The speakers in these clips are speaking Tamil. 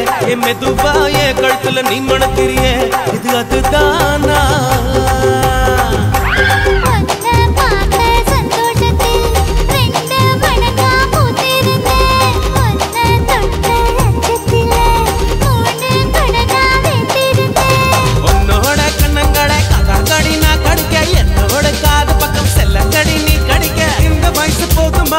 என் மெதுவா என் கழுத்துல நீ மணக்கிறிய இது அதுதானா ஒன்ன பார்த்த சந்தோஷத்தில் ரெண்டு மடங்கா பூத்திருந்தேன் ஒன்ன தொட்ட லட்சத்தில மூணு மடங்கா வெந்திருந்தேன் உன்னோட கண்ணங்கடை கடி நான் கடிக்க என்னோட காது பக்கம் செல்லங்கடி நீ கடிக்க இந்த வயசு போதுமா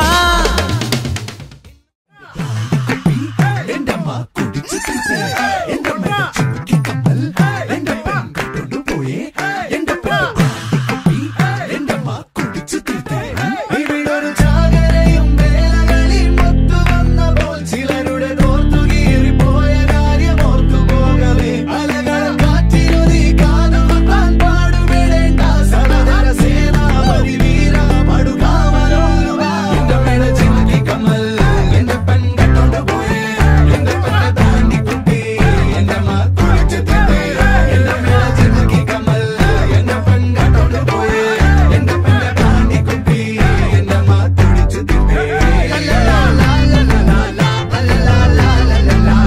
ഇവിടൊരു ചാകരയും വേലകളിൽ മൊത്തു വന്ന പോൽ ചിലരുടെ കോർത്തുകീറി പോയ കാര്യം ഓർത്തു പോകവേ അലകൾ കാറ്റിരുതി കാതുകുത്താൻ പാടുവിടേണ്ട സഹോദര സേനാപതി വീര പടുകാമലോരുക എന്റെ മേട ചിമക്കി കമ്മൽ എന്റെ പെൺ കെട്ടോണ്ട് പോയി എന്റെ പെണ്ണെ താണ്ടി കുട്ടി എന്റെ മാ കുളിച്ചു തിന്നേ എന്റെ മേട ചിമക്കി കമ്മൽ എന്റെ പെൺ കെട്ടോണ്ട് പോയി എന്റെ പെണ്ണെ താണ്ടി കുട്ടി എന്റെ മാ കുളിച്ചു തിന്നേ ലാ ലാ ലാ ലാ ലാ ലാ ലാ ലാ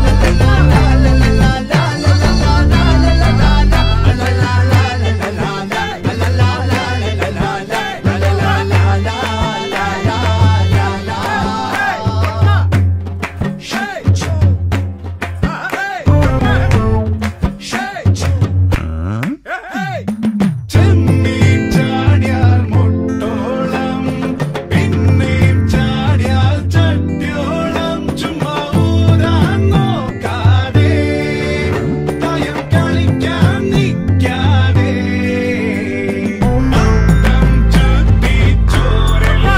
ചെമ്മീൻ ചാടിയാൽ മുട്ടോളം പിന്നെയും ചാടിയാൽ ചട്ടിയോളം ചുമ്മാ ഊരാൻ നോക്കാതെ തായം കളിക്കാൻ നിൽക്കാതെ അത്തം ചുറ്റി ചോരല്ല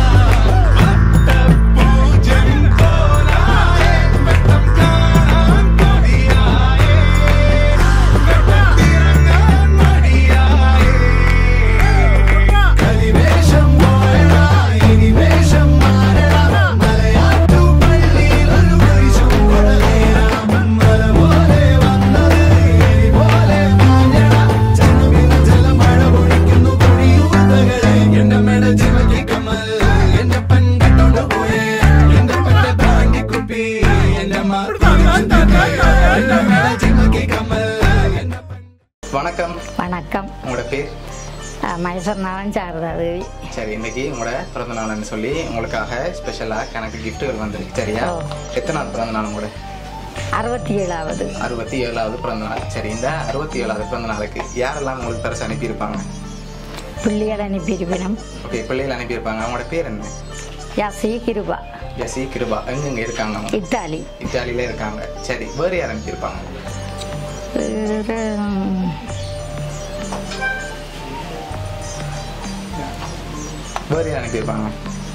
അത്തപ്പൂജൻ പോലായ വെട്ടം കാണാൻ കൊതിയായേ വെട്ടത്തിറങ്ങാൻ മടിയായേ കളിവേഷം പോയടാ ഇനി വേഷം മാറടാ മലയാറ്റു പള്ളിയിൽ ഒരു കുരിശും കൊടലേറാം മല പോലെ വന്നത് എലി പോലെ മാഞ്ഞടാ ചെന്നുവിന് ജലമഴ പൊഴിക്കുന്നു പൊടിയൂത്തകളെ എന്റെ മെട ചിമക്കി കമ്മൽ എന്റെ പെൺ കട്ടോണ്ട് പോയേ എന്റെ പെണ്ണെ താണ്ടി കുപ്പി എന്റെ മാർ എന്റെ മെട ചിമക്കി കമ്മൽ എന്റെ പെൺ வணக்கம் வணக்கம் உங்களோட பேர் மைசூர்நாதன் சாரதா தேவி சரி இன்னைக்கு உங்களோட பிறந்த நாள்னு சொல்லி உங்களுக்காக ஸ்பெஷலாக கணக்கு கிஃப்ட்டுகள் வந்திருக்கு சரியா ஓ. எத்தனை நாள் பிறந்த நாள் உங்களோட அறுபத்தி ஏழாவது அறுபத்தி ஏழாவது பிறந்த நாள் சரி இந்த அறுபத்தி ஏழாவது பிறந்த நாளுக்கு யாரெல்லாம் உங்களுக்கு பரிசு அனுப்பியிருப்பாங்க பிள்ளைகள் அனுப்பியிருப்பினம் ஓகே பிள்ளைகள் அனுப்பியிருப்பாங்க அவங்களோட பேர் என்ன யாசி கிருபா ஜெசி கிருபா எங்கெங்க இருக்காங்க அவங்க இத்தாலி இத்தாலியில இருக்காங்க சரி வேறு யார் அனுப்பியிருப்பாங்க வேறு, ம், வேறு யார் அனுப்பியிருப்பாங்க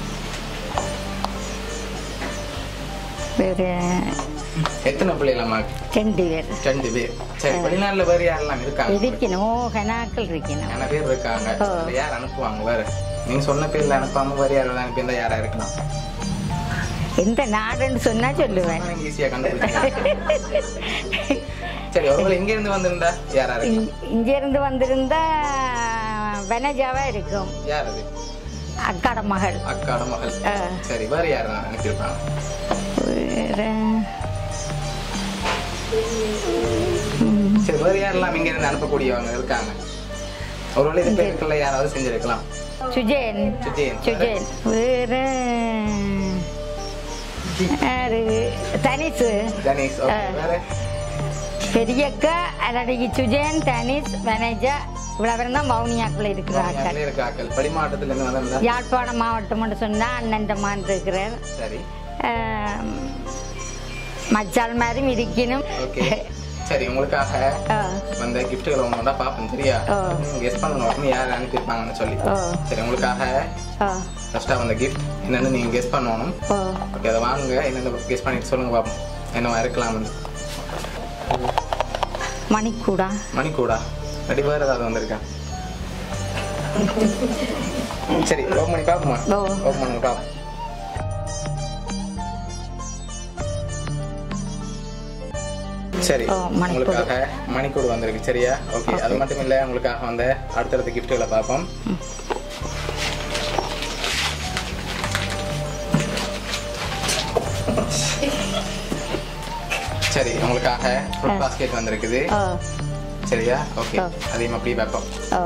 வேறு எத்தனை பிள்ளைகள் அம்மா ரெண்டு பேர் ரெண்டு பேர் சரி வெளிநாட்டுல வேறு யாரெல்லாம் இருக்காங்க இருக்கணும் ஓ கனாக்கள் இருக்கணும் நிறைய பேர் இருக்காங்க ஓ. அதுல யார் அனுப்புவாங்க வேற நீங்க சொன்ன பேர்ல அனுப்பாம வேற யாராவது அனுப்பியிருந்தா யாரா இருக்கலாம் எந்த நாடுன்னு சொன்னா சொல்லுவேன் ஈஸியா கண்டுபிடிச்சீங்க சரி ஒருவேளை இங்க இருந்து வந்திருந்தா யாரா இருக்கு இங்க- இங்க இருந்து வந்திருந்தா வெனஜாவா இருக்கும் யார் அது அக்காட மகள் அக்காட மகள் ஆ. சரி வேற யார் அனுப்பியிருப்பாங்க வேறு சரி வேற யாரெல்லாம் இங்க இருந்து அனுப்பக்கூடியவங்க இருக்காங்க ஒருவேளை இது பேருக்குள்ள யாராவது செஞ்சிருக்கலாம் சுஜேன் சுஜேன். சுஜேன் வேறு யாரு தனிஷ் ஜனீஷ் ஓகே ஆ. வேற பெரியக்கா அலடிக்கு சுஜேன் தனிஷ் வனஜா இவ்வளவு பேரும் தான் மௌனியாக்குள்ள இருக்கிறார்கள் அங்கே இருக்க ஆக்கள் படி மாவட்டத்துல இருந்து வந்திருந்தா யாழ்ப்பாணம் மாவட்டம் சொன்னா அண்ணன் மான் இருக்கிறார் சரி ஆம், மச்சால் மாதிரி இருக்கணும் ஓகே சரி உங்களுக்காக ஆ, வந்த கிஃப்ட்டுகளை ஒன்றா பார்ப்போம் சரியா ஓ. கெஸ் பண்ணணும் யார் அனுப்பியிருப்பாங்கன்னு சொல்லி ஓ. சரி உங்களுக்காக ஓ, ஃபர்ஸ்ட்டாக வந்த கிஃப்ட் என்னன்னு நீங்கள் கெஸ் பண்ணணும் ஓ. ஓகே அதை வாங்குங்க என்னென்ன கெஸ் பண்ணிட்டு சொல்லுங்க பார்ப்போம் என்னவா இருக்கலாம்னு மணிக்கூடா மணிக்கூடா ரெடி வேறு ஏதாவது வந்திருக்கா சரி ஓப்பன் பண்ணி பார்ப்போமா ஓ. ஓப்பன் பண்ணுங்க பார்ப்போம் சரி ஓ, மணிக்கூடு. உங்களுக்காக மணிக்கூடு வந்திருக்கு சரியா ஓகே அது மட்டும் இல்லை உங்களுக்காக வந்த அடுத்தடுத்த கிஃப்ட்டுகளை பார்ப்போம் சரி உங்களுக்காக ஃப்ரூட் பாஸ்கெட் வந்திருக்குது ஓ சரியா ஓகே ஆ. அதையும் அப்படியே வைப்போம் ஓ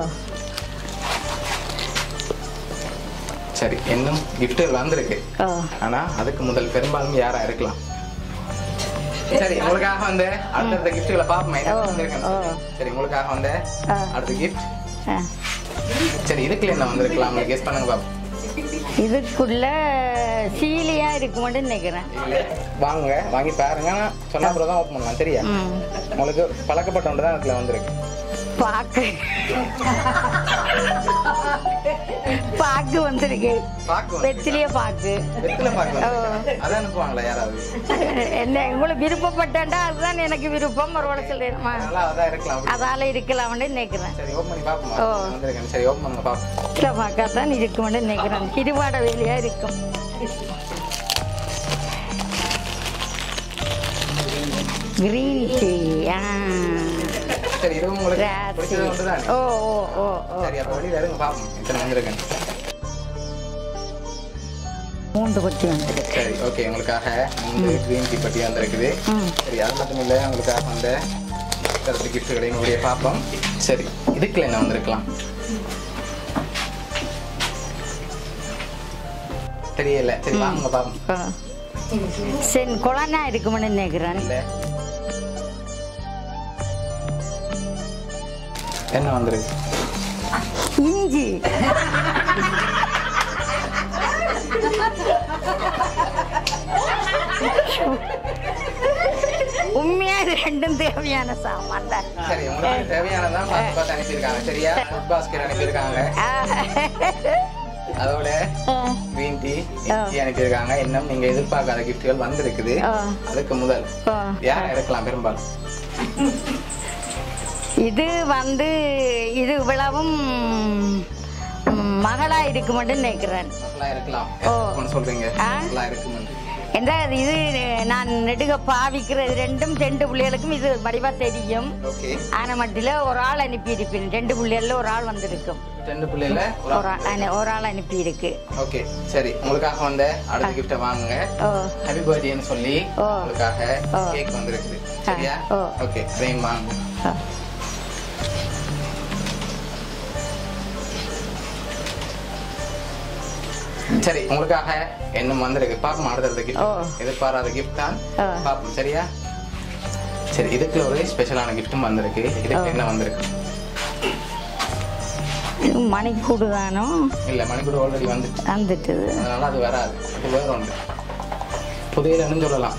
சரி இன்னும் கிஃப்ட்டுகள் வந்திருக்கு ஓ ஆனா அதுக்கு முதல் பெரும்பாலும் யாரா இருக்கலாம் சரி உங்களுக்காக வந்து அடுத்தடுத்த கிஃப்ட்களை பார்ப்போம் என்ன ஓ, வந்திருக்குன்னு ஓ. சொல்லி. சரி உங்களுக்காக வந்து ஆ. அடுத்த கிஃப்ட் ஆ. சரி இதுக்குள்ள என்ன வந்திருக்கலாம் கெஸ் பண்ணுங்க பாப்போம் இதுக்குள்ள சீலியா இருக்குமென்னு நினைக்கிறேன் இல்ல வாங்குங்க வாங்கி பாருங்க நான் சொன்ன அப்புறம் தான் ஓப்பன் பண்ணலாம் சரியா ம். உங்களுக்கு பழக்கப்பட்ட ஒன்று தான் அதுல வந்திருக்கு பாக்கு பாக்கு வந்திருக்கு பாக்கு வந்து- வெத்திலிய பாக்கு வெத்தில பாக்கு ஓ. வந்திருக்கு. அதை அனுப்புவாங்களா யாராவது என்ன உங்களுக்கு விருப்பப்பட்டேன்டா அதுதான் எனக்கு விருப்பம் ஒரு சொல்லிடுமா அதனால அதான் இருக்கலாம் அதால இருக்கலாம்னு நினைக்கிறேன் சரி ஓப்பன் பண்ணி பார்ப்போமா ஓ. வந்திருக்கேன் சரி ஓப்பன் பண்ணுங்க பார்ப்போம் இல்லை பார்க்கா தான் இருக்கும்னு நினைக்கிறேன் இருபாட வேலையா இருக்கும் கிரீன் டீ ஆ சரி இது உங்களுக்கு திராட்சை. பிடிச்சது ஒன்று தான் ஓ ஓ ஓ ஓ சரி அப்போ வெளியில இருங்க பார்ப்போம் எத்தனை வந்திருக்கேன் மூன்று கொட்டி வந்துருக்கு சரி ஓகே உங்களுக்காக மூணு க்ரீன் டீ பட்டி வந்திருக்குது ம். சரி அது மட்டும் இல்லை உங்களுக்காக வந்து அடுத்த கிஃப்ட்டுகளையும் உடைய பார்ப்போம் சரி இதுக்குள்ள என்ன வந்திருக்கலாம் தெரியல சரி வாங்க பார்ப்போம் ஆ. சரி குழந்தை இருக்கும்னு நினைக்கிறேன் இல்ல என்ன வந்திருக்கு இஞ்சி உண்மையா இது ரெண்டும் தேவையான சாமான் தான் சரி உங்களுக்கு தேவையானதான் பார்த்து பார்த்து அனுப்பியிருக்காங்க சரியா ஃபுட் பாஸ்கெட் அனுப்பியிருக்காங்க ஆ. அதோட க்ரீன் டீ டீ அனுப்பியிருக்காங்க இன்னும் நீங்க எதிர்பார்க்காத கிஃப்ட்கள் வந்திருக்குது ஆ. அதுக்கு முதல் ஆ. யார் எடுக்கலாம் பெரும்பாலும் இது வந்து இது இவ்வளவும் ம், மகளா இருக்குமென்று நினைக்கிறேன் நல்லா இருக்கலாம் ஓ. ஒன்று சொல்றீங்க ஆ? நல்லா இருக்குமென்று என்ற இது நான் நெடுக பாவிக்கிறது ரெண்டும் ரெண்டு பிள்ளைகளுக்கும் இது வடிவா தெரியும் ஓகே ஆன மட்டில ஒரு ஆள் அனுப்பியிருப்பேன் ரெண்டு பிள்ளைகள்ல ஒரு ஆள் வந்திருக்கும் ரெண்டு பிள்ளைல ஒரு ஆள் அனு- ஒரு ஆள் அனுப்பியிருக்கு ஓகே சரி உங்களுக்காக வந்த அடுத்த கிஃப்ட்டை வாங்குங்க ஓ ஹாப்பி பர்த்டேன்னு சொல்லி ஓ. உங்களுக்காக ஓ. கேக் வந்திருக்குது சரியா ஓ. ஓகே அதையும் வாங்க ஆ. சரி உங்களுக்காக இன்னும் வந்திருக்கு பார்ப்போம் அடுத்தடுத்த ஓ. கிஃப்ட் எதிர்பாராத கிஃப்ட் தான் ஓ. பார்ப்போம் சரியா சரி இதுக்குள்ள ஒரு ஸ்பெஷலான கிஃப்ட்டும் வந்திருக்கு இதுக்கு ஓ. என்ன வந்திருக்கு இது மணிக்கூடு தானோ இல்ல மணிக்கூட ஆல்ரெடி வந்துச்சு வந்துட்டுது அதனால அது வராது அது வேற ஒன்று புதையலன்னு சொல்லலாம்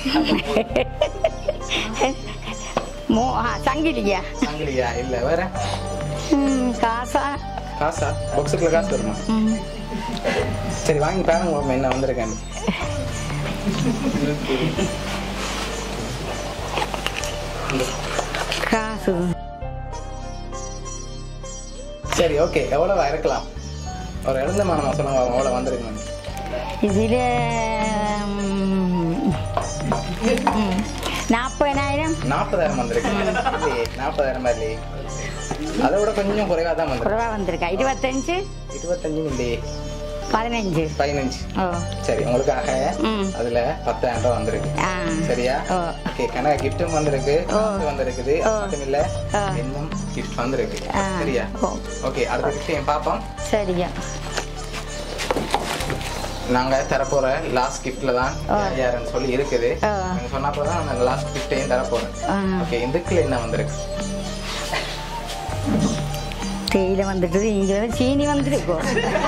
மோ ஆ, சங்கிலியா சங்கிலியா இல்ல வேற ம், காசா காசா பாக்ஸுக்குள்ள காசு வருமா ம். சரி வாங்கி பாருங்க மாமா, என்ன வந்திருக்கேன் காசு சரி ஓகே எவ்வளவா இருக்கலாம் ஒரு எழுந்த மானமா சொல்லுங்க பாப்போம், எவ்வளவு வந்திருக்குன்னு இதில் நாற்பதாயிரம் நாற்பதாயிரம் வந்திருக்கு இல்லையே நாற்பதாயிரம் இல்லையே அதை விட கொஞ்சம் குறைவா தான் வந்திருக்கு குறைவா வந்திருக்கா இருபத்தஞ்சு இருபத்தஞ்சும் இல்லையே பதினஞ்சு பதினஞ்சு ஓ சரி உங்களுக்காக ம். அதுல பத்தாயிரம் ரூபாய் வந்திருக்கு ஆ சரியா ஓ. ஓகே கனகா கிஃப்ட்டும் வந்திருக்கு ஓ. gift வந்திருக்குது ஓ. அது மட்டும் இல்ல ஆ. இன்னும் கிஃப்ட் வந்திருக்கு ஆ. சரியா ஓ. ஓகே அடுத்த கிஃப்டையும் பார்ப்போம் சரியா நாங்க தரப்போற லாஸ்ட் கிஃப்ட்ல தான் ஆ. யார் யாருன்னு சொல்லி இருக்குது ஆ. நீங்க சொன்னப்போ தான் அந்த லாஸ்ட் கிஃப்டையும் தரப்போறேன் ஆ. ஓகே இதுக்குள்ள என்ன வந்திருக்கு தேயிலை வந்துட்டு இங்கே வந்து சீனி வந்துருக்கும்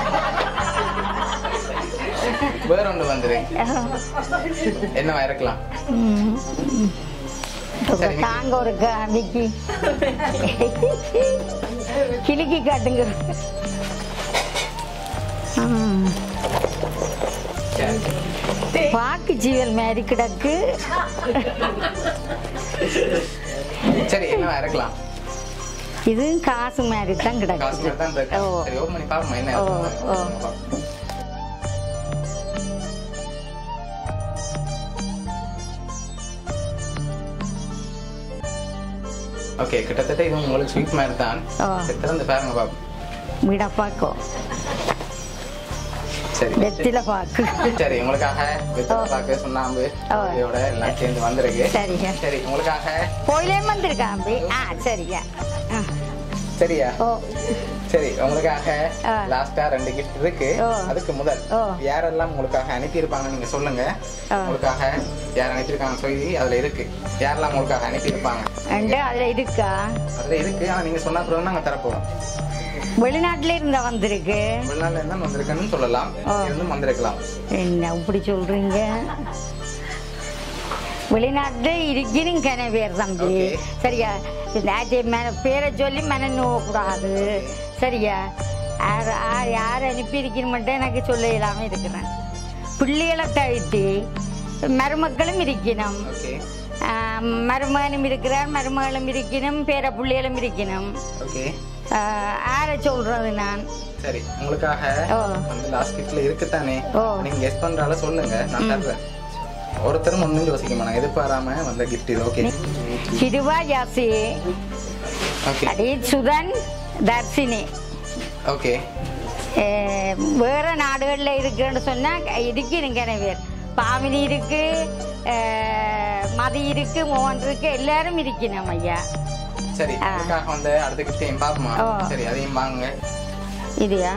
வேற ஒன்று வந்திருக்கு என்னவா இருக்கலாம் ம். சரி, விக்கி. தாங்க ஒரு க- விக்கி கிளிக்கி காட்டுங்க ம். பாக்கு ஜீவல் மாதிரி கிடக்கு சரி என்னவா இருக்கலாம் இதுவும் காசு மாதிரி தான் காசு மாதிரி தான் இருக்கு ஓ சரி ஓப்பன் பண்ணி பாப்போம் என்ன ஓ, ஓ. ஓகே கிட்டத்தட்ட இது உங்களுக்கு ஸ்வீட் மாதிரி தான் ஓ. சரி, திறந்து பாருங்க பாப்போம் விடப்பாக்கோ சரி வெத்தில பாக்கு சரி உங்களுக்காக வெத்தலை பாக்கு சுண்ணாம்பு ஓ. இதோட எல்லாம் சேர்ந்து வந்திருக்கு சரிங்க சரி உங்களுக்காக கோயிலே வந்திருக்காம்பி ஆ சரியா ஆ. சரியா ஓ சரி உங்களுக்காக ஆ. லாஸ்டா ரெண்டு கிஃப்ட் இருக்கு ஓ. அதுக்கு முதல் ஓ. யாரெல்லாம் உங்களுக்காக அனுப்பியிருப்பாங்க நீங்க சொல்லுங்க ஆ. உங்களுக்காக யார் அனுப்பியிருக்காங்க சொல்லி அதுல இருக்கு யாரெல்லாம் உங்களுக்காக அனுப்பியிருப்பாங்க ரெண்டு அதுல இருக்கா அதுல இருக்கு ஆனா நீங்க சொன்ன அப்புறம் நாங்க தரப்போம் வெளிநாட்டுல இருந்தா வந்திருக்கு வெளிநாட்டுல இருந்தா வந்திருக்குன்னு சொல்லலாம் ஆ. இருந்தும் வந்திருக்கலாம் என்ன இப்படி சொல்றீங்க வெளிநாட்டுல இருக்கிறீங்க கன பேர் தம்பி Okay. சரியா இந்த ஆச்சி மன பேரை சொல்லி மன கூடாது சரியா யார் யார் யார் அனுப்பியிருக்கணும் மட்டும் எனக்கு சொல்ல இல்லாம இருக்கிறேன் பிள்ளைகளை தவிர்த்து மருமக்களும் இருக்கணும் ஓகே ஆஹ் மருமகனும் இருக்கிறார் மருமகளும் இருக்கணும் பேர பிள்ளைகளும் இருக்கணும் ஓகே ஆஹ் யாரை சொல்றது நான் சரி உங்களுக்காக ஓ. வந்து லாஸ்ட் கிஃப்ட்ல இருக்குதானே ஓ. நீங்க கெஸ் பண்றால சொல்லுங்க நான் தர்றேன் ஒருத்தரும் ஒன்றும் யோசிக்க மாட்டாங்க எதிர்பாராம வந்த கிஃப்ட் இது ஓகே சிறுவா ஜாசி ஓகே அடி சுதன் தர்ஷினி ஓகே அஹ் வேற நாடுகள்ல இருக்குன்னு சொன்னா இருக்கு நிறைய பேர் பாமினி இருக்கு அஹ் மதி இருக்கு மோகன் இருக்கு எல்லாரும் இருக்கணும் ஐயா சரி ஆ. உங்களுக்காக வந்து அடுத்த கிஃப்டையும் பார்ப்போமா ஓ. சரி அதையும் வாங்க இதுயா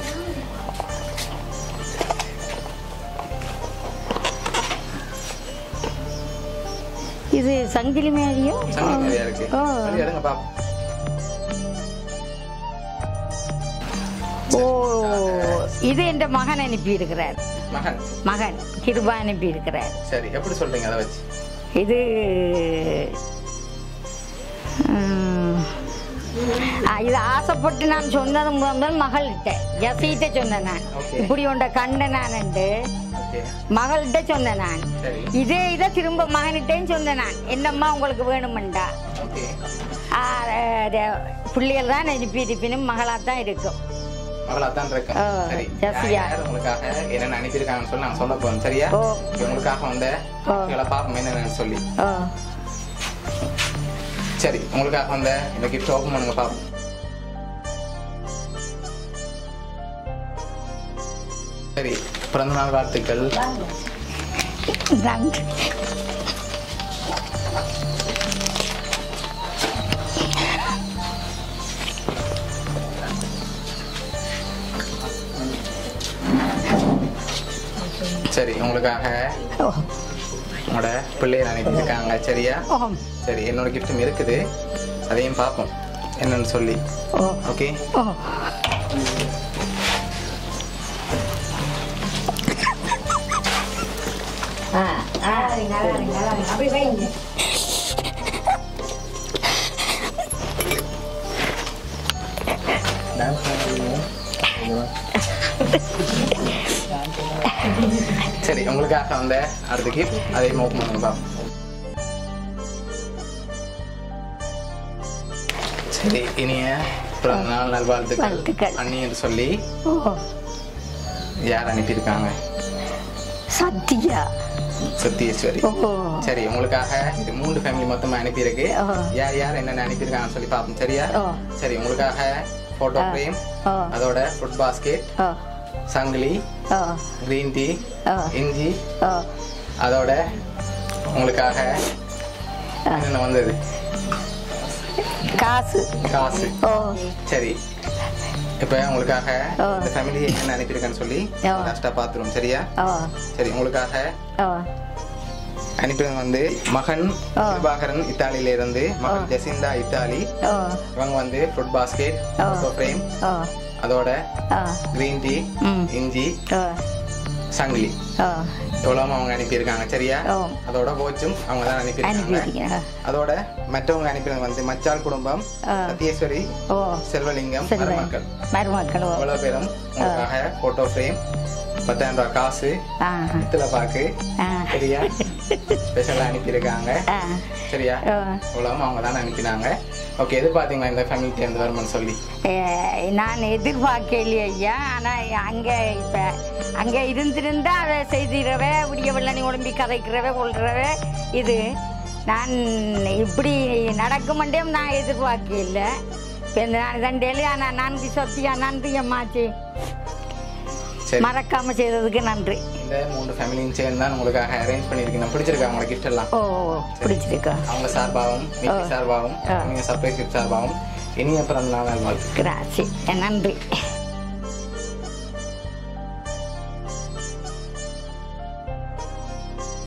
இது சங்கிலி மேரியோ சங்கி நிறையா இருக்கு ஓ அது எடுங்க பாப்போம் ஓ இது என் மகன் அனுப்பி இருக்கிறார் மகன் மகன் கிருபா அனுப்பி இருக்கிறார் சரி எப்படி சொல்றீங்க அதை வச்சு இது ம், ஆ, இது ஆசைப்பட்டு நான் சொன்னது முதல் மகள்கிட்ட ஜசீட்ட சொன்னேன் நான் Okay. இப்படி உண்ட கண்ட நான் ஓகே மகள்கிட்ட சொன்னேன் நான் சரி இதே இதை திரும்ப மகன்கிட்டயும் சொன்னேன் நான் என்னம்மா உங்களுக்கு வேணுமெண்டா ஓகே ஆ, அது பிள்ளைகள் தான் அனுப்பி இருப்பினும் மகளாக தான் இருக்கும் மகளா தான் இருக்கேன் ஓ, சரி ஜாஸ்தியா. யார் யார் உங்களுக்காக என்னென்ன அனுப்பியிருக்காங்கன்னு சொல்லி நான் சொல்ல போறேன் சரியா ஓ. இப்ப உங்களுக்காக வந்த ஓ. இவளை பார்ப்போம் என்னென்னு சொல்லி ஓ சரி உங்களுக்காக வந்த இந்த கிஃப்ட் ஓப்பன் பண்ணுங்க பாப்போம் சரி பிறந்த நாள் வாழ்த்துக்கள் நன்றி சரி உங்களுக்காக ஓ உங்களோட பிள்ளைகள் அனுப்பியிருக்காங்க சரியா ஓ சரி என்னோட கிஃப்ட்டும் இருக்குது அதையும் பார்ப்போம் என்னன்னு சொல்லி ஓ ஓகே ஓ சரி உங்களுக்காக வந்த அடுத்த கிஃப்ட் அதையும் ஓப்பன் பண்ணுங்க பாப்போம் சரி இனிய பிறந்த நாள் நல்வாழ்த்துக்கள் வாழ்த்துக்கள். அண்ணி என்று சொல்லி ஓ யார் அனுப்பியிருக்காங்க சத்யா சத்யேஸ்வரி ஓ சரி உங்களுக்காக இது மூன்று ஃபேமிலி மொத்தமா அனுப்பியிருக்கு ஓ. யார் யார் என்னென்ன அனுப்பியிருக்காங்கன்னு சொல்லி பார்ப்போம் சரியா ஓ. சரி உங்களுக்காக போட்டோ ஃப்ரேம் ஓ அதோட ஃபுட் பாஸ்கெட் ஓ சங்கிலி ஓ கிரீன் டீ ஓ. இஞ்சி ஓ அதோட உங்களுக்காக என்னென்ன வந்தது காசு காசு ஓ சரி இப்போ உங்களுக்காக ஓ. இந்த ஃபேமிலி என்ன அனுப்பியிருக்கான்னு சொல்லி ஓ. லாஸ்ட்டாக பார்த்துருவோம் சரியா ஓ சரி உங்களுக்காக ஓ அனுப்பியது வந்து மகன் ஓ. பிரபாகரன் இத்தாலியில இருந்து மகன் ஓ. ஜெசிந்தா இத்தாலி ஓ இவங்க வந்து ஃபுட் பாஸ்கெட் ஓ. ஃபோட்டோ ஃப்ரேம் ஓ அதோட ஓ கிரீன் டீ ம். இஞ்சி ஓ சங்கிலி ஓ எவ்வளவு அவங்க அனுப்பியிருக்காங்க சரியா ஓ. அதோட கோச்சும் அவங்க தான் அனுப்பியிருக்காங்க அனுப்பியிருக்கீங்க அதோட மற்றவங்க அனுப்பினது வந்து மச்சால் குடும்பம் ஆ. சத்யேஸ்வரி ஓ செல்வலிங்கம் சரி மருமக்கள் மருமக்கள் ஓ இவ்வளவு பேரும் உங்களுக்காக போட்டோ ஃப்ரேம் பத்தாயிரம் ரூபாய் காசு ஆ பித்தளை பாக்கு ஆ சரியா ஸ்பெஷலா அனுப்பியிருக்காங்க ஆ சரியா ஓ. இவ்வளவும் அவங்க தான் அனுப்பினாங்க ஓகே எதிர்பார்த்தீங்களா இந்த ஃபேமிலி இருந்து வருமானு சொல்லி ஏ, நான் எதிர்பார்க்கலையே ஐயா ஆனால் அங்கே இப்போ அங்கே இருந்திருந்தா அதை செய்திடவே விடிய வெள்ளனி ஒளிம்பி கதைக்கிறவே கொள்றவே இது நான் இப்படி நடக்குமண்டே நான் எதிர்பார்க்கல இப்போ இந்த நான் தண்டேலு ஆனால் நன்றி சொத்தியா நன்றி அம்மாச்சி சரி. மறக்காம செய்ததுக்கு நன்றி இந்த மூன்று ஃபேமிலியும் சேர்ந்து தான் உங்களுக்காக அரேஞ்ச் பண்ணியிருக்கேன் பிடிச்சிருக்கா உங்களோட கிஃப்ட் எல்லாம் ஓ பிடிச்சிருக்கா அவங்க சார்பாகவும் மிக்கி சார்பாகவும் ஆ. நீங்க சர்ப்ரைஸ் கிஃப்ட் சார்பாகவும் இனிய பிறந்த நாள் நல்வாழ்த்து கிராசி நன்றி